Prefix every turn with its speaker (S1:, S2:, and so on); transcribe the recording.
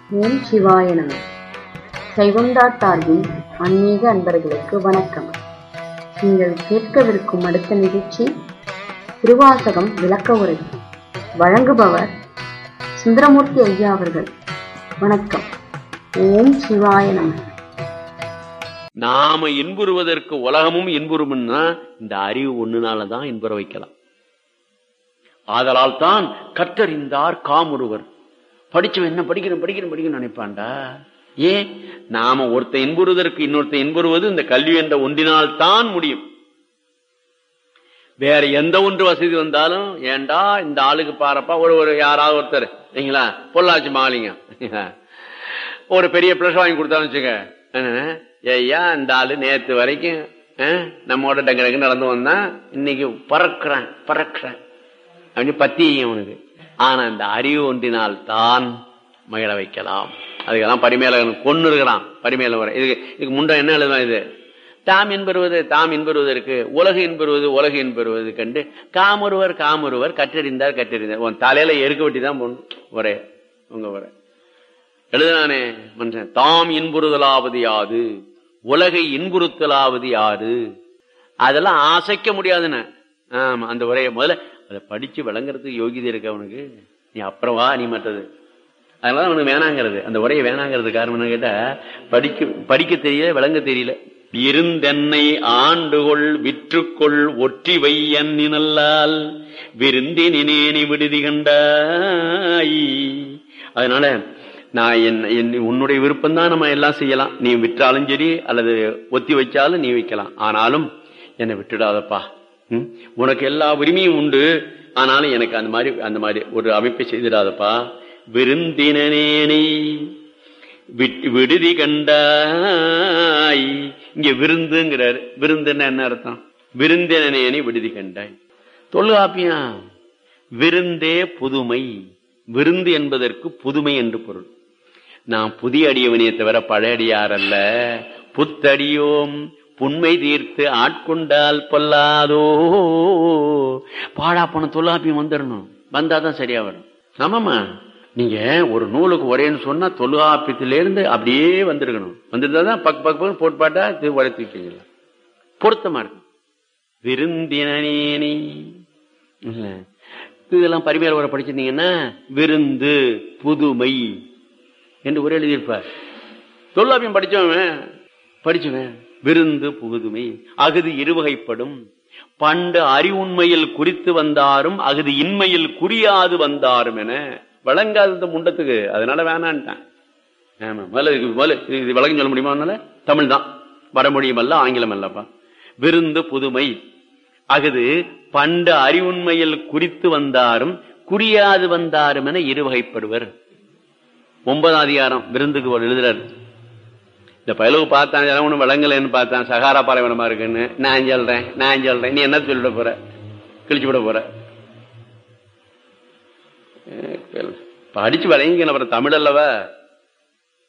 S1: ஓம் சிவாய நம சைவந்தா சார்பில் ஆன்மீக அன்பர்களுக்கு வணக்கம் நீங்கள் கேட்கவிருக்கும் அடுத்த நிகழ்ச்சி திருவாசகம் விளக்க உரை வழங்குபவர் சுந்தரமூர்த்தி ஐயா அவர்கள் வணக்கம் ஓம் சிவாய நம
S2: நாம இன்புறுவதற்கு உலகமும் இன்புறும்னா இந்த அறிவு ஒண்ணுனாலதான் இன்புற வைக்கலாம் ஆதலால் தான் கற்றறிந்தார் காமுருவர் படிச்சவன் என்ன படிக்கணும் படிக்கணும் படிக்கணும் நினைப்பான்டா ஏன் நாம ஒருத்த இன்புறுவதற்கு இன்னொருத்த இன்புறுவது இந்த கல்வி என்ற ஒன்றினால் தான் முடியும் வேற எந்த ஒன்று வசதி வந்தாலும் ஏண்டா இந்த ஆளுக்கு பாருப்பா ஒரு ஒரு யாராவது ஒருத்தர் சரிங்களா பொள்ளாச்சி மாலிங்க ஒரு பெரிய பிளஸ் வாங்கி கொடுத்தாலும் வச்சுக்க ஐயா இந்த ஆளு நேத்து வரைக்கும் அஹ், நம்மோட டங்கு டங்கு நடந்து வந்தான் இன்னைக்கு பறக்குறான் பறக்குறான் அப்படின்னு பத்தி அவனுக்கு ஆனா இந்த அறிவு ஒன்றினால் தான் மகிழ வைக்கலாம் அதுக்கெல்லாம் பரிமேலகன் கொண்டு இருக்கிறான் பரிமேல வர இதுக்கு இதுக்கு முண்டை என்ன எழுதுவான் இது தாம் என்பருவது தாம் என்பருவதற்கு உலகு என்பருவது உலகு என்பருவது கண்டு காமொருவர் காமொருவர் கற்றறிந்தார் கற்றறிந்தார் உன் தலையில எருக்க வெட்டி தான் போடணும் ஒரே உங்க ஒரே எழுதுனானே மனுஷன் தாம் இன்புறுதலாவது யாது உலகை இன்புறுத்தலாவது யாரு அதெல்லாம் அசைக்க முடியாதுன்னு ஆமா அந்த உரையை முதல்ல அதை படிச்சு விளங்குறதுக்கு யோகிதை இருக்கு அவனுக்கு நீ அப்புறம் வா நீ மற்றது அதனால அவனுக்கு வேணாங்கிறது அந்த உரையை வேணாங்கிறது காரணம் என்ன கேட்டா படிக்க படிக்க தெரியல விளங்க தெரியல இருந்தென்னை ஆண்டுகொள் விற்றுக்கொள் ஒற்றி வையன் நினல்லால் விருந்தினேனி விடுதி கண்டாய் அதனால நான் என் என் உன்னுடைய விருப்பம் தான் நம்ம எல்லாம் செய்யலாம் நீ விற்றாலும் சரி அல்லது ஒத்தி வச்சாலும் நீ வைக்கலாம் ஆனாலும் என்னை விட்டுடாதப்பா ம்? உனக்கு எல்லா உரிமையும் உண்டு ஆனாலும் எனக்கு அந்த மாதிரி அந்த மாதிரி ஒரு அமைப்பை செய்திடாதப்பா விருந்தினேனை விட்டு விடுதி கண்டாய் இங்க விருந்துங்கிறாரு விருந்துன்னா என்ன அர்த்தம் விருந்தினேனை விடுதி கண்டாய் தொல்காப்பியா விருந்தே புதுமை விருந்து என்பதற்கு புதுமை என்று பொருள் நான் புதிய அடியவனே தவிர பழைய அடியார் அல்ல புத்தடியோம் புண்மை தீர்த்து ஆட்கொண்டால் பொல்லாதோ பாடா போன தொல்லாப்பியம் வந்துடணும் வந்தாதான் சரியா வரும் ஆமாமா நீங்க ஒரு நூலுக்கு ஒரேன்னு சொன்னா தொல்காப்பியத்திலிருந்து அப்படியே வந்திருக்கணும் வந்துருந்தாதான் பக் பக் பக் போட்பாட்டா இது உரைத்துக்கீங்களா பொருத்தமா இருக்கும் விருந்தினேனி இல்ல இதெல்லாம் பரிமையாளர் உரை படிச்சிருந்தீங்கன்னா விருந்து புதுமை என்று ஒரு எழுதியிருப்பார் தொல்லாப்பியம் படிச்சவன் படிச்சவன் விருந்து புகுதுமை அகுது இருவகைப்படும் பண்டு அறிவுண்மையில் குறித்து வந்தாரும் அகுது இன்மையில் குறியாது வந்தாரும் என வழங்காத இந்த முண்டத்துக்கு அதனால வேணான்ட்டான் ஆமா முதல்ல இதுக்கு முதல்ல இது- இது விளக்கம் சொல்ல முடியுமா அதனால தமிழ் தான் வடமொழியும் அல்ல ஆங்கிலம் அல்லப்பா விருந்து புதுமை அகுது பண்டு அறிவுண்மையில் குறித்து வந்தாரும் குறியாது வந்தாரும் என இருவகைப்படுவர் ஒன்பதாம் அதிகாரம் விருந்துக்கு ஒரு எழுதுறாரு இந்த பயலுக்கு பார்த்தான் எல்லாம் ஒண்ணு விளங்கலைன்னு பார்த்தான் சகாரா பாலைவனமா இருக்குன்னு நான் சொல்றேன் நான் சொல்றேன் நீ என்ன சொல்லிட போற கிழிச்சு விட போற அஹ் படிச்சு விளங்கிக்கணும் அப்புறம் தமிழ் அல்லவா